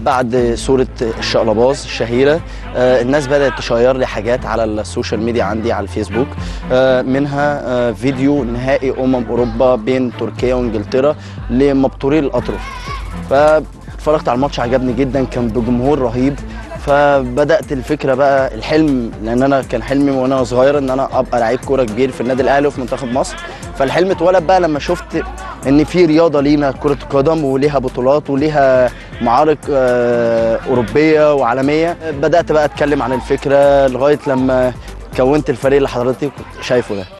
بعد صورة الشقلباز الشهيرة آه، الناس بدأت تشير لي حاجات على السوشيال ميديا عندي على الفيسبوك آه، منها آه، فيديو نهائي أمم أوروبا بين تركيا وإنجلترا لمبتوري الأطرف فاتفرجت على الماتش عجبني جدا كان بجمهور رهيب فبدات الفكره بقى الحلم لان انا كان حلمي وانا صغير ان انا ابقى لعيب كوره كبير في النادي الاهلي وفي منتخب مصر فالحلم اتولد بقى لما شفت ان في رياضه لينا كره قدم وليها بطولات وليها معارك آه، اوروبيه وعالميه بدات بقى اتكلم عن الفكره لغايه لما كونت الفريق اللي حضرتك شايفه ده